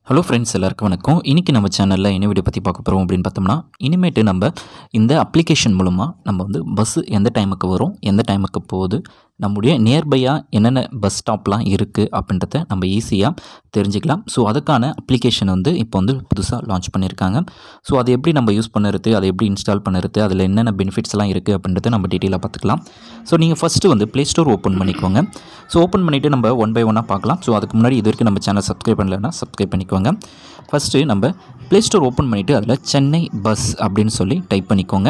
hello friends எல்லாருக்கும் வணக்கம் இன்றைக்கி நம்ம சேனலில் என்ன வீடியோ பற்றி பார்க்க போகிறோம் அப்படின்னு பார்த்தோம்னா இனிமேட்டு நம்ம இந்த அப்ளிகேஷன் மூலமாக நம்ம வந்து பஸ்ஸு எந்த டைமுக்கு வரும் எந்த டைமுக்கு போகுது நம்முடைய நியர்பையாக என்னென்ன பஸ் ஸ்டாப்லாம் இருக்குது அப்படின்றத நம்ம ஈஸியாக தெரிஞ்சுக்கலாம் ஸோ அதுக்கான அப்ளிகேஷன் வந்து இப்போ வந்து புதுசாக லான்ச் பண்ணியிருக்காங்க ஸோ அதை எப்படி நம்ம யூஸ் பண்ணுறது அதை எப்படி இன்ஸ்டால் பண்ணுறது அதில் என்னென்ன பெனிஃபிட்ஸ்லாம் இருக்குது அப்படின்றத நம்ம டீட்டெயிலாக பார்த்துக்கலாம் ஸோ நீங்கள் ஃபஸ்ட்டு வந்து ப்ளே ஸ்டோர் ஓப்பன் பண்ணிக்கோங்க ஸோ ஓப்பன் பண்ணிவிட்டு நம்ம ஒன் பை ஒன்னாக பார்க்கலாம் ஸோ அதுக்கு முன்னாடி இது வரைக்கும் நம்ம சேனல் சப்ஸ்கிரைப் பண்ணலைன்னா சப்ஸ்கிரைப் பண்ணிக்கோங்க ஃபஸ்ட்டு நம்ம ப்ளே ஸ்டோர் ஓப்பன் பண்ணிவிட்டு அதில் சென்னை பஸ் அப்படின்னு சொல்லி டைப் பண்ணிக்கோங்க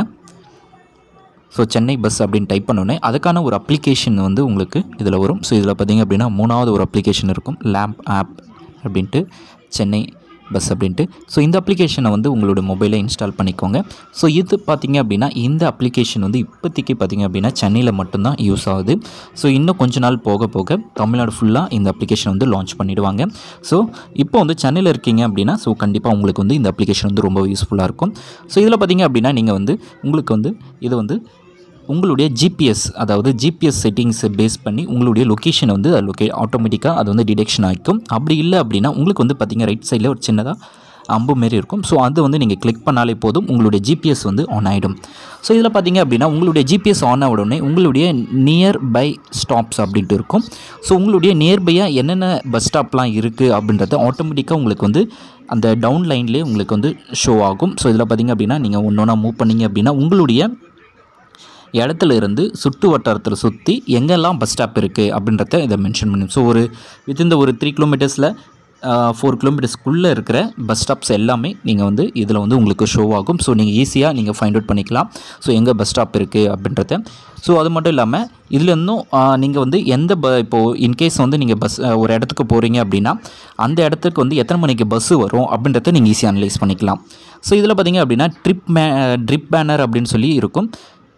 ஸோ சென்னை பஸ் அப்படின்னு டைப் பண்ணோன்னே அதுக்கான ஒரு அப்ளிகேஷன் வந்து உங்களுக்கு இதில் வரும் ஸோ இதில் பார்த்தீங்க அப்படின்னா மூணாவது ஒரு அப்ளிகேஷன் இருக்கும் லேம்ப் ஆப் அப்படின்ட்டு சென்னை பஸ் அப்படின்ட்டு ஸோ இந்த அப்ளிகேஷனை வந்து உங்களோட மொபைலில் இன்ஸ்டால் பண்ணிக்கோங்க ஸோ இது பார்த்தீங்க அப்படின்னா இந்த அப்ளிகேஷன் வந்து இப்போதைக்கு பார்த்தீங்க அப்படின்னா சென்னையில் மட்டும்தான் யூஸ் ஆகுது ஸோ இன்னும் கொஞ்ச நாள் போக போக தமிழ்நாடு ஃபுல்லாக இந்த அப்ளிகேஷன் வந்து லான்ச் பண்ணிடுவாங்க ஸோ இப்போ வந்து சென்னையில் இருக்கீங்க அப்படின்னா ஸோ கண்டிப்பாக உங்களுக்கு வந்து இந்த அப்ளிகேஷன் வந்து ரொம்ப யூஸ்ஃபுல்லாக இருக்கும் ஸோ இதில் பார்த்தீங்க அப்படின்னா நீங்கள் வந்து உங்களுக்கு வந்து இது வந்து உங்களுடைய ஜிபிஎஸ் அதாவது ஜிபிஎஸ் செட்டிங்ஸை பேஸ் பண்ணி உங்களுடைய லொக்கேஷனை வந்து அது லொக்கே ஆட்டோமேட்டிக்காக அது வந்து டிடெக்ஷன் ஆகிக்கும் அப்படி இல்லை அப்படின்னா உங்களுக்கு வந்து பார்த்திங்க ரைட் சைடில் ஒரு சின்னதாக அம்பு மாரி இருக்கும் ஸோ அது வந்து நீங்கள் கிளிக் பண்ணாலே போதும் உங்களுடைய ஜிபிஎஸ் வந்து ஆன் ஆகிடும் ஸோ இதில் பார்த்தீங்க அப்படின்னா உங்களுடைய ஜிபிஎஸ் ஆன் ஆன உடனே உங்களுடைய நியர் பை ஸ்டாப்ஸ் அப்படின்ட்டு இருக்கும் ஸோ உங்களுடைய நியர்பையாக என்னென்ன பஸ் ஸ்டாப்லாம் இருக்குது அப்படின்றத ஆட்டோமேட்டிக்காக உங்களுக்கு வந்து அந்த டவுன் லைன்லேயே உங்களுக்கு வந்து ஷோ ஆகும் ஸோ இதில் பார்த்தீங்க அப்படின்னா நீங்கள் ஒன்று ஒன்றா மூவ் பண்ணீங்க அப்படின்னா உங்களுடைய இடத்துல இருந்து சுற்று வட்டாரத்தில் சுற்றி எங்கெல்லாம் பஸ் ஸ்டாப் இருக்குது அப்படின்றத இதை மென்ஷன் பண்ணி ஸோ ஒரு வித்தின் இந்த ஒரு த்ரீ கிலோமீட்டர்ஸில் ஃபோர் கிலோமீட்டர்ஸ்க்குள்ளே இருக்கிற பஸ் ஸ்டாப்ஸ் எல்லாமே நீங்கள் வந்து இதில் வந்து உங்களுக்கு ஷோ ஆகும் ஸோ நீங்கள் ஈஸியாக நீங்கள் ஃபைண்ட் அவுட் பண்ணிக்கலாம் ஸோ எங்கே பஸ் ஸ்டாப் இருக்குது அப்படின்றத ஸோ அது மட்டும் இல்லாமல் இதில் இன்னும் நீங்கள் வந்து எந்த ப இப்போது இன்கேஸ் வந்து நீங்கள் பஸ் ஒரு இடத்துக்கு போகிறீங்க அப்படின்னா அந்த இடத்துக்கு வந்து எத்தனை மணிக்கு பஸ்ஸு வரும் அப்படின்றத நீங்கள் ஈஸியாக அனலைஸ் பண்ணிக்கலாம் ஸோ இதில் பார்த்தீங்க அப்படின்னா ட்ரிப் மே ட்ரிப் பேனர் அப்படின்னு சொல்லி இருக்கும்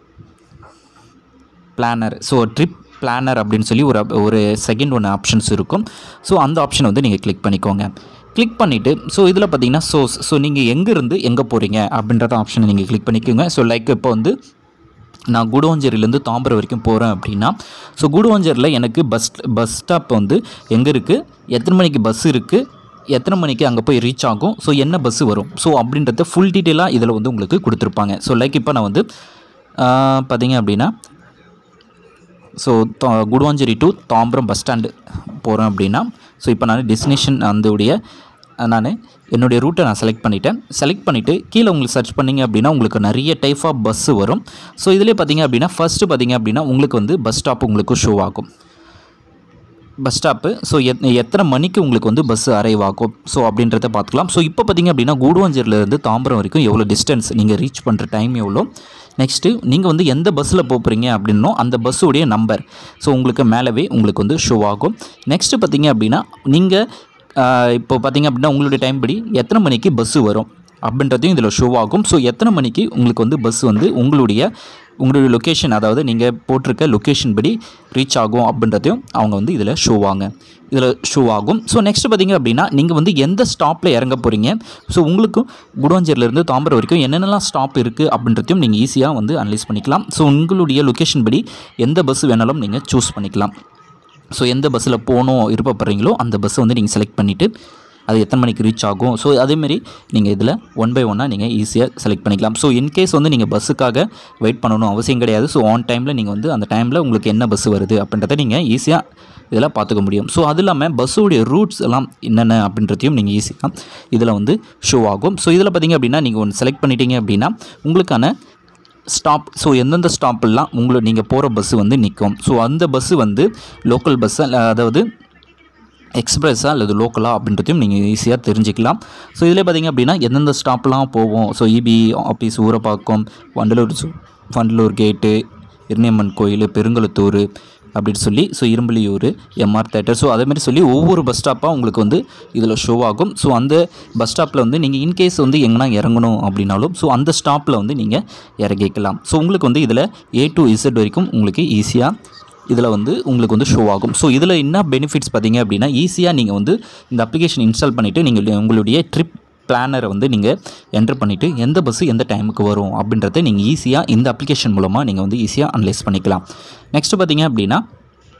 பிளானர் ஸோ ட்ரிப் பிளானர் அப்படின்னு சொல்லி ஒரு ஒரு செகண்ட் ஒன்று ஆப்ஷன்ஸ் இருக்கும் ஸோ அந்த ஆப்ஷனை வந்து நீங்கள் கிளிக் பண்ணிக்கோங்க கிளிக் பண்ணிவிட்டு ஸோ இதில் பார்த்தீங்கன்னா சோர்ஸ் ஸோ நீங்கள் எங்கேருந்து எங்கே போகிறீங்க அப்படின்றத ஆப்ஷனை நீங்கள் கிளிக் பண்ணிக்கோங்க ஸோ லைக் இப்போ வந்து நான் குடோஞ்சேரியிலேருந்து தாம்பரம் வரைக்கும் போகிறேன் அப்படின்னா ஸோ குடோஞ்சேரியில் எனக்கு பஸ் பஸ் ஸ்டாப் வந்து எங்கே இருக்குது எத்தனை மணிக்கு பஸ் இருக்குது எத்தனை மணிக்கு அங்கே போய் ரீச் ஆகும் ஸோ என்ன பஸ்ஸு வரும் ஸோ அப்படின்றத ஃபுல் டீட்டெயிலாக இதில் வந்து உங்களுக்கு கொடுத்துருப்பாங்க ஸோ லைக் இப்போ நான் வந்து பார்த்தீங்க அப்படின்னா so Guduvancheri to Tambaram bus stand போகிறேன் அப்படின்னா ஸோ இப்போ நான் டெஸ்டினேஷன் அந்தோடைய நான் என்னுடைய ரூட்டை நான் செலக்ட் பண்ணிட்டேன் செலக்ட் பண்ணிவிட்டு கீழே உங்களுக்கு சர்ச் பண்ணிங்க அப்படின்னா உங்களுக்கு நிறைய டைப் ஆஃப் பஸ்ஸு வரும் ஸோ இதிலே பார்த்தீங்க அப்படின்னா ஃபஸ்ட்டு பார்த்தீங்க அப்படின்னா உங்களுக்கு வந்து பஸ் ஸ்டாப் உங்களுக்கு ஷோ ஆகும் பஸ் ஸ்டாப்பு ஸோ எத் எத்தனை மணிக்கு உங்களுக்கு வந்து பஸ் அரைவ் ஆகும் ஸோ அப்படின்றத பார்த்துக்கலாம் ஸோ இப்போ பார்த்தீங்க அப்படின்னா கூடுவாஞ்சேரியிலேருந்து தாம்பரம் வரைக்கும் எவ்வளோ டிஸ்டன்ஸ் நீங்கள் ரீச் பண்ணுற டைம் எவ்வளோ நெக்ஸ்ட்டு நீங்கள் வந்து எந்த பஸ்ஸில் போகிறீங்க அப்படின்னோ அந்த பஸ்ஸுடைய நம்பர் ஸோ உங்களுக்கு மேலவே உங்களுக்கு வந்து ஷோ ஆகும் நெக்ஸ்ட்டு பார்த்தீங்க அப்படின்னா நீங்கள் இப்போ பார்த்தீங்க அப்படின்னா உங்களுடைய டைம் படி எத்தனை மணிக்கு பஸ்ஸு வரும் அப்படின்றதையும் இதில் ஷோ ஆகும் ஸோ எத்தனை மணிக்கு உங்களுக்கு வந்து பஸ் வந்து உங்களுடைய உங்களுடைய லொக்கேஷன் அதாவது நீங்கள் போட்டிருக்க லொக்கேஷன் படி ரீச் ஆகும் அப்படின்றதையும் அவங்க வந்து இதில் ஷோ ஆங்க இதில் ஷோ ஆகும் ஸோ நெக்ஸ்ட் பார்த்தீங்க அப்படின்னா நீங்கள் வந்து எந்த ஸ்டாப்பில் இறங்க போகிறீங்க ஸோ உங்களுக்கும் குடவாஞ்சேரியிலேருந்து தாம்பரம் வரைக்கும் என்னென்னலாம் ஸ்டாப் இருக்குது அப்படின்றதையும் நீங்கள் ஈஸியாக வந்து அனலைஸ் பண்ணிக்கலாம் ஸோ உங்களுடைய லொக்கேஷன் படி எந்த பஸ் வேணாலும் நீங்கள் சூஸ் பண்ணிக்கலாம் ஸோ எந்த பஸ்ஸில் போகணும் விருப்பப்படுறீங்களோ அந்த பஸ்ஸை வந்து நீங்கள் செலக்ட் பண்ணிவிட்டு அது எத்தனை மணிக்கு ரீச் ஆகும் ஸோ அதேமாரி நீங்கள் இதில் ஒன் பை ஒன்னாக நீங்கள் ஈஸியாக செலக்ட் பண்ணிக்கலாம் ஸோ இன்கேஸ் வந்து நீங்கள் பஸ்ஸுக்காக வெயிட் பண்ணணும் அவசியம் கிடையாது ஸோ ஆன் டைமில் நீங்கள் வந்து அந்த டைமில் உங்களுக்கு என்ன பஸ் வருது அப்படின்றத நீங்கள் ஈஸியாக இதில் பார்த்துக்க முடியும் ஸோ அது இல்லாமல் பஸ்ஸுடைய ரூட்ஸ் எல்லாம் என்னென்ன அப்படின்றதையும் நீங்கள் ஈஸியாக இதில் வந்து ஷோ ஆகும் ஸோ இதில் பார்த்தீங்க அப்படின்னா நீங்கள் ஒன்று செலக்ட் பண்ணிட்டீங்க அப்படின்னா உங்களுக்கான ஸ்டாப் ஸோ எந்தெந்த ஸ்டாப்லாம் உங்களை நீங்கள் போகிற பஸ்ஸு வந்து நிற்கும் ஸோ அந்த பஸ்ஸு வந்து லோக்கல் பஸ்ஸு அதாவது எக்ஸ்பிரஸ்ஸாக அல்லது லோக்கலாக அப்படின்றதையும் நீங்கள் ஈஸியாக தெரிஞ்சிக்கலாம் ஸோ இதில் பார்த்திங்க அப்படின்னா எந்தெந்த ஸ்டாப்லாம் போவோம் so EB office Urapakkam Vandalur Vandalur gate Iraniamman கோயில் பெருங்கலத்தூர் அப்படின்னு சொல்லி so Irumbuliyur MR theatre so அதேமாதிரி சொல்லி ஒவ்வொரு பஸ் ஸ்டாப்பாக உங்களுக்கு வந்து இதில் ஷோ ஆகும் ஸோ அந்த பஸ் ஸ்டாப்பில் வந்து நீங்கள் இன்கேஸ் வந்து எங்கன்னா இறங்கணும் அப்படின்னாலும் ஸோ அந்த ஸ்டாப்பில் வந்து நீங்கள் இறங்கிக்கலாம் ஸோ உங்களுக்கு வந்து இதில் ஏ டு இசட் வரைக்கும் உங்களுக்கு ஈஸியாக இதில் வந்து உங்களுக்கு வந்து ஷோ ஆகும் ஸோ இதில் என்ன பெனிஃபிட்ஸ் பார்த்தீங்க அப்படின்னா ஈஸியாக நீங்கள் வந்து இந்த அப்ளிகேஷன் இன்ஸ்டால் பண்ணிவிட்டு நீங்கள் உங்களுடைய ட்ரிப் பிளானரை வந்து நீங்கள் என்டர் பண்ணிவிட்டு எந்த பஸ்ஸு எந்த டைமுக்கு வரும் அப்படின்றத நீங்கள் ஈஸியாக இந்த அப்ளிகேஷன் மூலமாக நீங்கள் வந்து ஈஸியாக அனலைஸ் பண்ணிக்கலாம் நெக்ஸ்ட்டு பார்த்தீங்க அப்படின்னா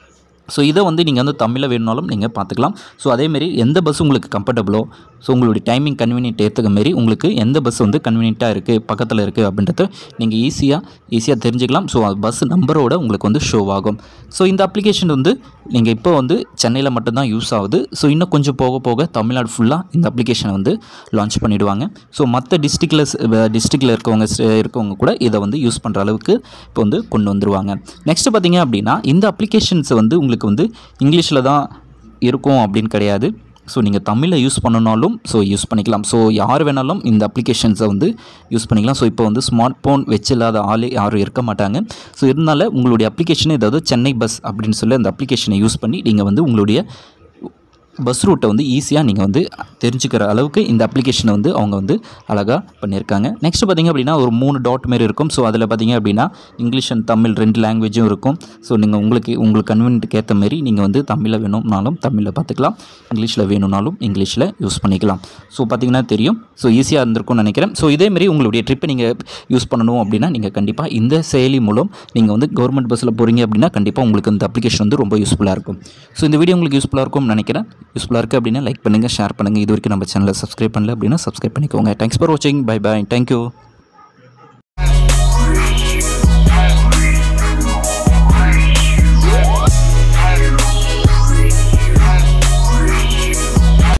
ஸோ இதை வந்து நீங்கள் வந்து தமிழில் வேணுனாலும் நீங்கள் பார்த்துக்கலாம் ஸோ அதேமாரி எந்த பஸ் உங்களுக்கு கம்ஃபர்டபுளோ ஸோ உங்களுடைய டைமிங் கன்வீனியன்ட் ஏற்றுக்க மாரி உங்களுக்கு எந்த பஸ் வந்து கன்வீனியண்ட்டாக இருக்குது பக்கத்தில் இருக்குது அப்படின்றத நீங்கள் ஈஸியாக ஈஸியாக தெரிஞ்சுக்கலாம் ஸோ பஸ் நம்பரோட உங்களுக்கு வந்து ஷோ ஆகும் ஸோ இந்த அப்ளிகேஷன் வந்து நீங்கள் இப்போ வந்து சென்னையில் மட்டும்தான் யூஸ் ஆகுது ஸோ இன்னும் கொஞ்சம் போக போக தமிழ்நாடு ஃபுல்லாக இந்த அப்ளிகேஷனை வந்து லான்ச் பண்ணிவிடுவாங்க ஸோ மற்ற டிஸ்ட்ரிக்டில் டிஸ்ட்ரிக்டில் இருக்கவங்க ஸ்- இருக்கவங்க கூட இதை வந்து யூஸ் பண்ணுற அளவுக்கு இப்போ வந்து கொண்டு வந்துருவாங்க நெக்ஸ்ட் பார்த்தீங்க அப்படின்னா இந்த அப்ளிகேஷன்ஸ் வந்து உங்களுக்கு வந்து இங்கிலீஷில் தான் இருக்கும் அப்படின்னு கிடையாது ஸோ நீங்கள் தமிழில் யூஸ் பண்ணனாலும் ஸோ யூஸ் பண்ணிக்கலாம் ஸோ யார் வேணாலும் இந்த அப்ளிகேஷன்ஸை வந்து யூஸ் பண்ணிக்கலாம் ஸோ இப்போ வந்து ஸ்மார்ட் ஃபோன் வச்சு இல்லாத ஆளே யாரும் இருக்க மாட்டாங்க ஸோ இருந்தால உங்களுடைய அப்ளிகேஷன் ஏதாவது சென்னை பஸ் அப்படின்னு சொல்லி அந்த அப்ளிகேஷனை யூஸ் பண்ணி நீங்கள் வந்து உங்களுடைய பஸ் ரூட்டை வந்து ஈஸியாக நீங்கள் வந்து தெரிஞ்சுக்கிற அளவுக்கு இந்த அப்ளிகேஷனை வந்து அவங்க வந்து அழகாக பண்ணியிருக்காங்க நெக்ஸ்ட் பார்த்தீங்க அப்படின்னா ஒரு மூணு டாட் மாரி இருக்கும் ஸோ அதில் பார்த்தீங்க அப்படின்னா இங்கிலீஷ் அண்ட் தமிழ் ரெண்டு லாங்குவேஜும் இருக்கும் ஸோ நீங்கள் உங்களுக்கு உங்களுக்கு கன்வீனியன்ட்டுக்கு ஏற்ற மாரி நீங்கள் வந்து தமிழில் வேணும்னாலும் தமிழில் பார்த்துக்கலாம் இங்கிலீஷில் வேணும்னாலும் இங்கிலீஷில் யூஸ் பண்ணிக்கலாம் ஸோ பார்த்தீங்கன்னா தெரியும் ஸோ ஈஸியாக இருந்திருக்கும்னு நினைக்கிறேன் ஸோ இதேமாரி உங்களுடைய ட்ரிப்பை நீங்கள் யூஸ் பண்ணணும் அப்படின்னா நீங்கள் கண்டிப்பாக இந்த செயலி மூலம் நீங்கள் வந்து கவர்மெண்ட் பஸ்ஸில் போகிறீங்க அப்படின்னா கண்டிப்பாக உங்களுக்கு இந்த அப்ளிகேஷன் வந்து ரொம்ப யூஸ்ஃபுல்லாக இருக்கும் ஸோ இந்த வீடியோ உங்களுக்கு யூஸ்ஃபுல்லாக இருக்கும்னு நினைக்கிறேன் யூஸ்ஃபுல்லாக இருக்குது அப்படின்னா லைக் பண்ணுங்கள் ஷேர் பண்ணுங்கள் இது வரைக்கும் நம்ம சேனலை சப்ஸ்கிரைப் பண்ணல அப்படின்னா சப்ஸ்கிரைப் பண்ணிக்கோங்க தேங்க்ஸ் ஃபார் வாட்சிங் பை பை தேங்க்யூ